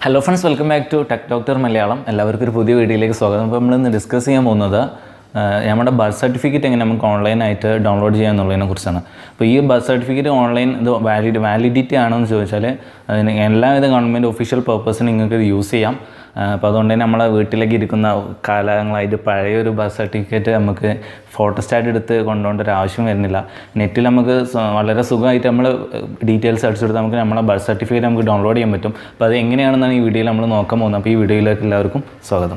hello friends welcome back to tech doctor Malayalam എല്ലാവർക്കും ഒരു പുതിയ വീഡിയോയിലേക്ക് സ്വാഗതം അപ്പോൾ നമ്മൾ ഇന്ന് ഡിസ്കസ് ചെയ്യാൻ പോകുന്നത് ആ, നമ്മുടെ ബർത്ത് സർട്ടിഫിക്കറ്റ് എങ്ങനെ നമുക്ക് ഓൺലൈനായിട്ട് ഡൗൺലോഡ് ചെയ്യാം എന്നുള്ളതിനെ കുറിച്ചാണ് അപ്പോൾ ഈ ബർത്ത് സർട്ടിഫിക്കറ്റ് ഓൺലൈൻ ഇത് വാലിഡ് വാലിഡിറ്റി ആണോ എന്ന് ചോദിച്ചാൽ അതിന് എല്ലാവിധ ഗവൺമെൻറ് ഒഫീഷ്യൽ പർപ്പസിന് നിങ്ങൾക്ക് ഇത് യൂസ് ചെയ്യാം ആ, അപ്പോൾ അതുകൊണ്ട് തന്നെ നമ്മളെ വീട്ടിലേക്ക് ഇരിക്കുന്ന കാലങ്ങളായിട്ട് പഴയ ഒരു ബർത്ത് സർട്ടിഫിക്കറ്റ് നമുക്ക് ഫോട്ടോസ്റ്റാറ്റ് എടുത്ത് കൊണ്ടുപോകേണ്ട ഒരു ആവശ്യം വരുന്നില്ല നെറ്റിൽ നമുക്ക് സ- വളരെ സുഖമായിട്ട് നമ്മൾ ഡീറ്റെയിൽസ് അടിച്ചെടുത്ത് നമുക്ക് നമ്മളെ ബർത്ത് സർട്ടിഫിക്കറ്റ് നമുക്ക് ഡൗൺലോഡ് ചെയ്യാൻ പറ്റും അപ്പോൾ അത് എങ്ങനെയാണെന്നാണ് ഈ വീഡിയോയിൽ നമ്മൾ നോക്കാൻ പോകുന്നത് അപ്പോൾ ഈ വീഡിയോയിലേക്ക് എല്ലാവർക്കും സ്വാഗതം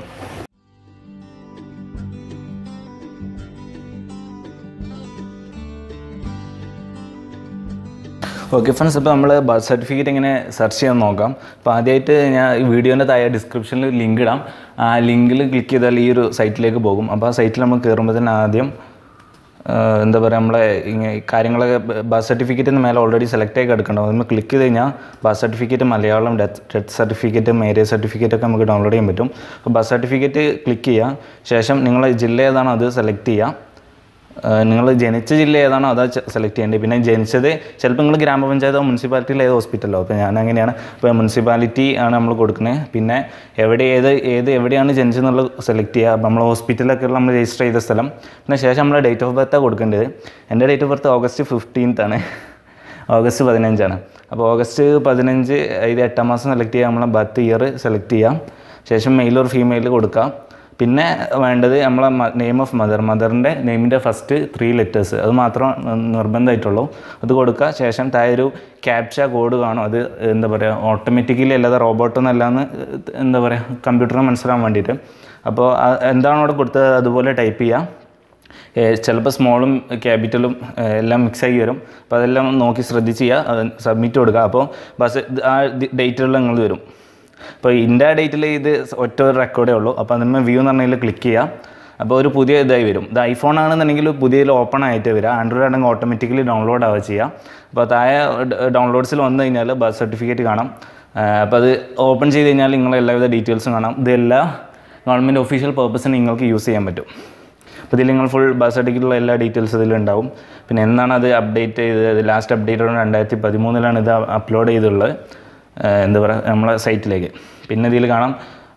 ഓക്കെ ഫ്രണ്ട്സ് ഇപ്പോൾ നമ്മൾ ബർത്ത് സർട്ടിഫിക്കറ്റ് എങ്ങനെ സെർച്ച് ചെയ്യാൻ നോക്കാം അപ്പോൾ ആദ്യമായിട്ട് ഞാൻ ഈ വീഡിയോൻ്റെ താഴെ ഡിസ്ക്രിപ്ഷനിൽ ലിങ്ക് ഇടാം ആ ലിങ്കിൽ ക്ലിക്ക് ചെയ്താൽ ഈ ഒരു സൈറ്റിലേക്ക് പോകും അപ്പോൾ ആ സൈറ്റിൽ നമ്മൾ കയറുമ്പോൾ തന്നെ ആദ്യം ആ, എന്താ പറയുക നമ്മളെ ഇങ്ങനെ കാര്യങ്ങളൊക്കെ ബർത്ത് സർട്ടിഫിക്കറ്റിന് മേലെ ഓൾറെഡി സെലക്ട് ആയി കിടക്കണ്ടാവും നമ്മൾ ക്ലിക്ക് ചെയ്ത് കഴിഞ്ഞാൽ birth certificate Malayalam death death certificate marriage certificate ഒക്കെ നമുക്ക് ഡൗൺലോഡ് ചെയ്യാൻ പറ്റും അപ്പോൾ ബർത്ത് സർട്ടിഫിക്കറ്റ് ക്ലിക്ക് ചെയ്യുക ശേഷം നിങ്ങൾ ജില്ല ഏതാണോ അത് സെലക്ട് ചെയ്യുക നിങ്ങൾ ജനിച്ച ജില്ല ഏതാണോ അതാ സെലക്ട് ചെയ്യേണ്ടത് പിന്നെ ജനിച്ചത് ചിലപ്പോൾ നിങ്ങൾ ഗ്രാമപഞ്ചായത്തോ മുനിസിപ്പാലിറ്റിയിൽ ഏത് ഹോസ്പിറ്റലോ അപ്പോൾ ഞാൻ അങ്ങനെയാണ് ഇപ്പോൾ മുനിസിപ്പാലിറ്റി ആണ് നമ്മൾ കൊടുക്കുന്നത് പിന്നെ എവിടെ ഏത് ഏത് എവിടെയാണ് ജനിച്ചെന്നുള്ളത് സെലക്ട് ചെയ്യുക അപ്പോൾ നമ്മൾ ഹോസ്പിറ്റലൊക്കെ നമ്മൾ രജിസ്റ്റർ ചെയ്ത സ്ഥലം പിന്നെ ശേഷം നമ്മൾ ഡേറ്റ് ഓഫ് ബർത്താണ് കൊടുക്കേണ്ടത് എൻ്റെ date of birth August fifteenth ആണ് ഓഗസ്റ്റ് പതിനഞ്ചാണ് അപ്പോൾ ഓഗസ്റ്റ് പതിനഞ്ച് ഇത് എട്ടാം മാസം സെലക്ട് ചെയ്യുക നമ്മളെ ബർത്ത് ഇയർ സെലക്ട് ചെയ്യാം ശേഷം മെയിൽ ഓർ ഫീമെയിൽ കൊടുക്കാം പിന്നെ വേണ്ടത് നമ്മളെ നെയിം ഓഫ് മദർ മദറിൻ്റെ നെയിമിൻ്റെ ഫസ്റ്റ് ത്രീ ലെറ്റേഴ്സ് അത് മാത്രം നിർബന്ധമായിട്ടുള്ളൂ അത് കൊടുക്കുക ശേഷം താഴെ ഒരു ക്യാപ്ച കോഡ് കാണും അത് എന്താ പറയുക ഓട്ടോമാറ്റിക്കലി അല്ലാതെ റോബോട്ടൊന്നല്ലാന്ന് എന്താ പറയുക കമ്പ്യൂട്ടറിന് മനസ്സിലാവാൻ വേണ്ടിയിട്ട് അപ്പോൾ ആ- എന്താണോ അവിടെ കൊടുത്തത് അതുപോലെ ടൈപ്പ് ചെയ്യുക ചിലപ്പോൾ സ്മോളും ക്യാപിറ്റലും ഏഹ് എല്ലാം മിക്സ് ആയി വരും അപ്പോൾ അതെല്ലാം നോക്കി ശ്രദ്ധിച്ച് ചെയ്യുക സബ്മിറ്റ് കൊടുക്കുക അപ്പോൾ ബസ് ആ ഡേറ്റുകളിൽ നിങ്ങൾ വരും അപ്പോൾ ഇന്ത്യ ഡേറ്റിൽ ഇത് ഒറ്റ ഒരു റെക്കോർഡേ ഉള്ളൂ അപ്പോൾ അതിന്മേൽ വ്യൂ എന്ന് പറഞ്ഞാൽ ക്ലിക്ക് ചെയ്യുക അപ്പോൾ ഒരു പുതിയ ഇതായി വരും ഇത് ഐഫോൺ ആണെന്നുണ്ടെങ്കിൽ പുതിയതിൽ ഓപ്പൺ ആയിട്ട് വരിക ആൻഡ്രോയിഡ് ആണെങ്കിൽ ഓട്ടോമാറ്റിക്കലി ഡൗൺലോഡ് ആവുക ചെയ്യുക അപ്പോൾ താഴെ ഡൗൺലോഡ്സിൽ വന്നു കഴിഞ്ഞാൽ ബർത്ത് സർട്ടിഫിക്കറ്റ് കാണാം ഏഹ് അപ്പോൾ അത് ഓപ്പൺ ചെയ്ത് കഴിഞ്ഞാൽ നിങ്ങൾ എല്ലാവിധ ഡീറ്റെയിൽസും കാണാം ഇതെല്ലാം ഗവൺമെൻറ് ഒഫീഷ്യൽ പർപ്പസിന് നിങ്ങൾക്ക് യൂസ് ചെയ്യാൻ പറ്റും അപ്പോൾ ഇതിൽ നിങ്ങൾ ഫുൾ ബർത്ത് സർട്ടിഫിക്കറ്റിലുള്ള എല്ലാ ഡീറ്റെയിൽസ് ഇതിലുണ്ടാവും പിന്നെ എന്നാണ് അത് അപ്ഡേറ്റ് ചെയ്തത് ലാസ്റ്റ് അപ്ഡേറ്റ് രണ്ടായിരത്തി പതിമൂന്നിലാണ് ഇത് അപ്ലോഡ് ചെയ്തിട്ടുള്ളത് ഏഹ് എന്താ പറയുക നമ്മളെ സൈറ്റിലേക്ക് പിന്നെ ഇതിൽ കാണാം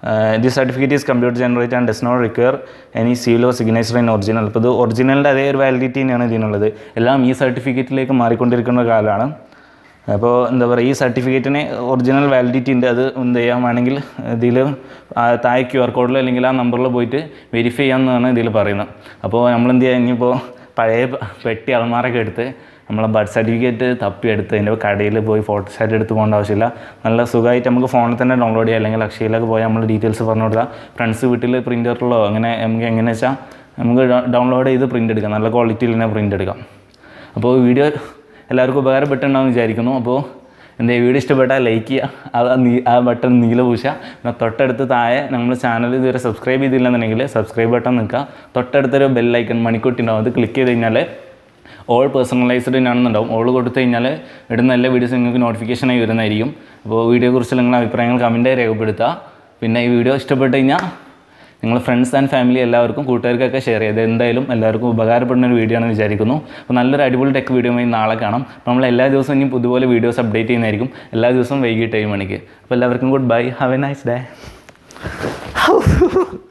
the certificate is computer generate and does not require any സീലോ സിഗ്നേച്ചർ ഇൻ ഒറിജിനൽ അപ്പോൾ ഇത് ഒറിജിനലിൻ്റെ അതേ ഒരു വാലിഡിറ്റി തന്നെയാണ് ഇതിനുള്ളത് എല്ലാം ഈ സർട്ടിഫിക്കറ്റിലേക്ക് മാറിക്കൊണ്ടിരിക്കുന്ന ഒരു കാലമാണ് അപ്പോൾ എന്താ പറയുക ഈ സർട്ടിഫിക്കറ്റിന് ഒറിജിനൽ വാലിഡിറ്റി ഉണ്ട് അത് എന്ത് ചെയ്യാൻ വേണമെങ്കിൽ ഇതിൽ താഴെ ക്യു ആർ കോഡിൽ അല്ലെങ്കിൽ ആ നമ്പറിൽ പോയിട്ട് വെരിഫൈ ചെയ്യാമെന്നാണ് ഇതിൽ പറയുന്നത് അപ്പോൾ നമ്മൾ എന്ത് ചെയ്യുക ഇനിയിപ്പോൾ പഴയ പ- പെട്ടി അളമാരൊക്കെ എടുത്ത് നമ്മളെ ബർത്ത് സർട്ടിഫിക്കറ്റ് തപ്പിയെടുത്ത് അതിൻ്റെ കടയിൽ പോയി ഫോട്ടോ സ്റ്റാറ്റ് എടുത്ത് പോകേണ്ട ആവശ്യമില്ല നല്ല സുഖമായിട്ട് നമുക്ക് ഫോണിൽ തന്നെ ഡൗൺലോഡ് ചെയ്യാം അല്ലെങ്കിൽ അക്ഷയയിലൊക്കെ പോയാൽ നമ്മൾ ഡീറ്റെയിൽസ് പറഞ്ഞു കൊടുത്താൽ ഫ്രണ്ട്സ് വീട്ടിൽ പ്രിൻ്ററിലോ അങ്ങനെ നമുക്ക് എങ്ങനെ വെച്ചാൽ നമുക്ക് ഡൗൺലോഡ് ചെയ്ത് പ്രിൻ്റ് എടുക്കാം നല്ല ക്വാളിറ്റിയിൽ തന്നെ പ്രിൻ്റ് എടുക്കാം അപ്പോൾ വീഡിയോ എല്ലാവർക്കും ഉപകാരപ്പെട്ടുണ്ടാവും വിചാരിക്കുന്നു അപ്പോൾ എന്താ വീഡിയോ ഇഷ്ടപ്പെട്ടാൽ ലൈക്ക് ചെയ്യുക അത് ആ നീ- ആ ബട്ടൺ നീല പൂശുക പിന്നെ തൊട്ടടുത്ത് താഴെ നമ്മൾ ചാനൽ ഇതുവരെ സബ്സ്ക്രൈബ് ചെയ്തില്ലെന്നുണ്ടെങ്കിൽ സബ്സ്ക്രൈബ് ബട്ടൺ നിൽക്കുക തൊട്ടടുത്തൊരു ബെല്ലൈക്കൺ മണിക്കൂട്ടി ഉണ്ടാവും അത് ക്ലിക്ക് ചെയ്ത് കഴിഞ്ഞാൽ ഓൾ പേഴ്സണലൈസ്ഡ് ആണെന്നുണ്ടാവും ഓൾ കൊടുത്തു കഴിഞ്ഞാൽ ഇടുന്ന എല്ലാ വീഡിയോസും നിങ്ങൾക്ക് നോട്ടിഫിക്കേഷനായി വരുന്നതായിരിക്കും അപ്പോൾ വീഡിയോയെക്കുറിച്ച് നിങ്ങളുടെ അഭിപ്രായങ്ങൾ കമൻറ്റായി രേഖപ്പെടുത്തുക പിന്നെ ഈ വീഡിയോ ഇഷ്ടപ്പെട്ട് കഴിഞ്ഞാൽ നിങ്ങൾ ഫ്രണ്ട്സ് ആൻഡ് ഫാമിലി എല്ലാവർക്കും കൂട്ടുകാർക്കൊക്കെ ഷെയർ ചെയ്ത് എന്തായാലും എല്ലാവർക്കും ഉപകാരപ്പെടുന്ന ഒരു വീഡിയോ ആണെന്ന് വിചാരിക്കുന്നു അപ്പോൾ നല്ലൊരു അടിപൊളി ടെക് വീഡിയോയുമായി നാളെ കാണാം അപ്പോൾ നമ്മൾ എല്ലാ ദിവസവും ഇനി പുതുപോലെ വീഡിയോസ് അപ്ഡേറ്റ് ചെയ്യുന്നതായിരിക്കും എല്ലാ ദിവസവും വൈകിട്ട് ഏഴ് മണിക്ക് അപ്പോൾ എല്ലാവർക്കും good bye have a nice day